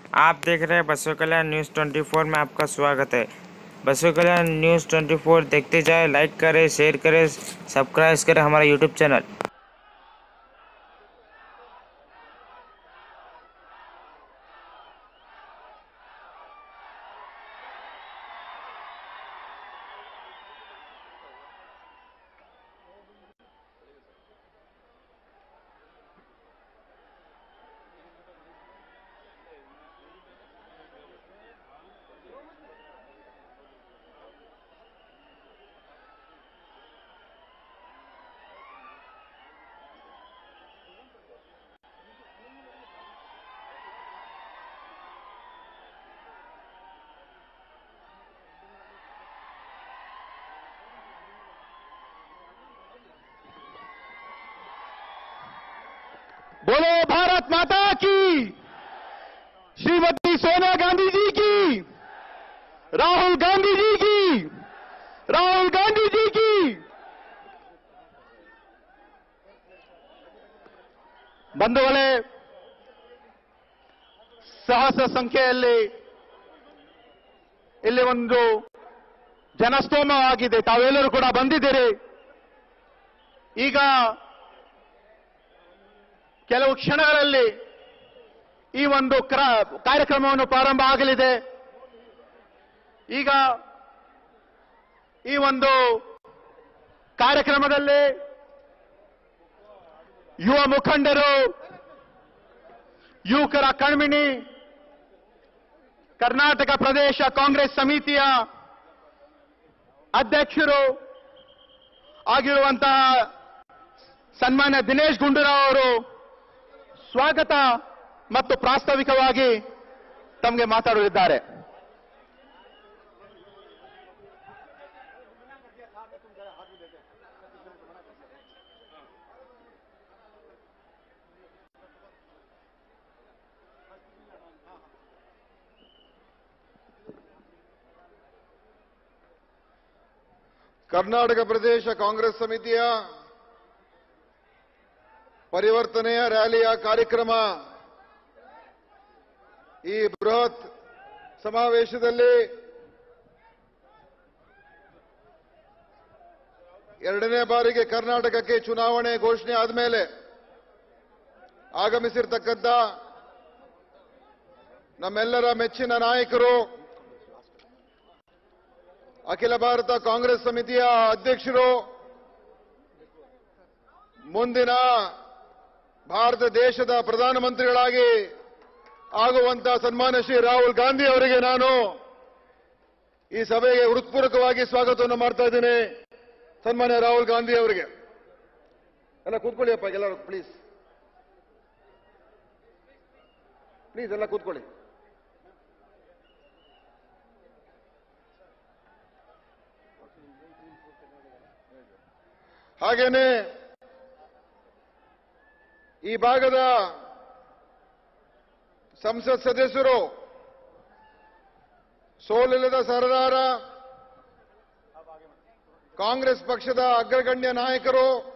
आप देख रहे हैं बसव कल्याण न्यूज़ 24 में आपका स्वागत है बसव कल्याण न्यूज़ 24 देखते जाएं लाइक करें शेयर करें सब्सक्राइब करें हमारा यूट्यूब चैनल बोलो भारत माता की श्रीमती सोनिया गांधी जी की राहुल गांधी जी की राहुल गांधी जी की ಬಂಧುಗಳೇ ಸಹಸ್ರ ಸಂಖ್ಯೆಯಲ್ಲಿ ಇಲ್ಲಿ ಒಂದು ಜನಸ್ತೋಮವಾಗಿದೆ ತಾವೆಲ್ಲರೂ ಕೂಡ ಬಂದಿದ್ದೀರಿ ಈಗ ಕೆಲವು ಕ್ಷಣಗಳಲ್ಲಿ ಈ ಒಂದು ಕ್ರ- ಕಾರ್ಯಕ್ರಮವನ್ನು ಪ್ರಾರಂಭ ಆಗಲಿದೆ ಈಗ ಈ ಒಂದು ಕಾರ್ಯಕ್ರಮದಲ್ಲಿ ಯುವ ಮುಖಂಡರು ಯುವಕರ ಕಣ್ಮಿಣಿ ಕರ್ನಾಟಕ ಪ್ರದೇಶ ಕಾಂಗ್ರೆಸ್ ಸಮಿತಿಯ ಅಧ್ಯಕ್ಷರು ಆಗಿರುವಂತಹ ಸನ್ಮಾನ್ಯ ದಿನೇಶ್ ಗುಂಡೂರಾವ್ ಅವರು ಸ್ವಾಗತ ಮತ್ತು ಪ್ರಾಸ್ತಾವಿಕವಾಗಿ ತಮಗೆ ಮಾತಾಡಲಿದ್ದಾರೆ ಕರ್ನಾಟಕ ಪ್ರದೇಶ ಕಾಂಗ್ರೆಸ್ ಸಮಿತಿಯ ಪರಿವರ್ತನೆಯ ರ್ಯಾಲಿಯ ಕಾರ್ಯಕ್ರಮ ಈ ಬೃಹತ್ ಸಮಾವೇಶದಲ್ಲಿ ಎರಡನೇ ಬಾರಿಗೆ ಕರ್ನಾಟಕಕ್ಕೆ ಚುನಾವಣೆ ಘೋಷಣೆ ಆದಮೇಲೆ ಆಗಮಿಸಿರ್ತಕ್ಕಂಥ ನಮ್ಮೆಲ್ಲರ ಮೆಚ್ಚಿನ ನಾಯಕರು ಅಖಿಲ ಭಾರತ ಕಾಂಗ್ರೆಸ್ ಸಮಿತಿಯ ಅಧ್ಯಕ್ಷರು ಮುಂದಿನ ಭಾರತ ದೇಶದ ಪ್ರಧಾನಮಂತ್ರಿಗಳಾಗಿ ಆಗುವಂತ ಸನ್ಮಾನ್ಯ ಶ್ರೀ ರಾಹುಲ್ ಗಾಂಧಿ ಅವರಿಗೆ ನಾನು ಈ ಸಭೆಗೆ ಹೃತ್ಪೂರ್ವಕವಾಗಿ ಸ್ವಾಗತವನ್ನು ಮಾಡ್ತಾ ಇದ್ದೇನೆ ಸನ್ಮಾನ್ಯ ರಾಹುಲ್ ಗಾಂಧಿ ಅವರಿಗೆ ಎಲ್ಲ ಕೂತ್ಕೊಳ್ಳಿ ಅಪ್ಪ ಎಲ್ಲರೂ ಪ್ಲೀಸ್ ಪ್ಲೀಸ್ ಎಲ್ಲ ಕೂತ್ಕೊಳ್ಳಿ ಹಾಗೇನೆ ಈ ಭಾಗದ ಸಂಸತ್ ಸದಸ್ಯರು ಸೋಲಿಲ್ಲದ ಸರದಾರ ಕಾಂಗ್ರೆಸ್ ಪಕ್ಷದ ಅಗ್ರಗಣ್ಯ ನಾಯಕರು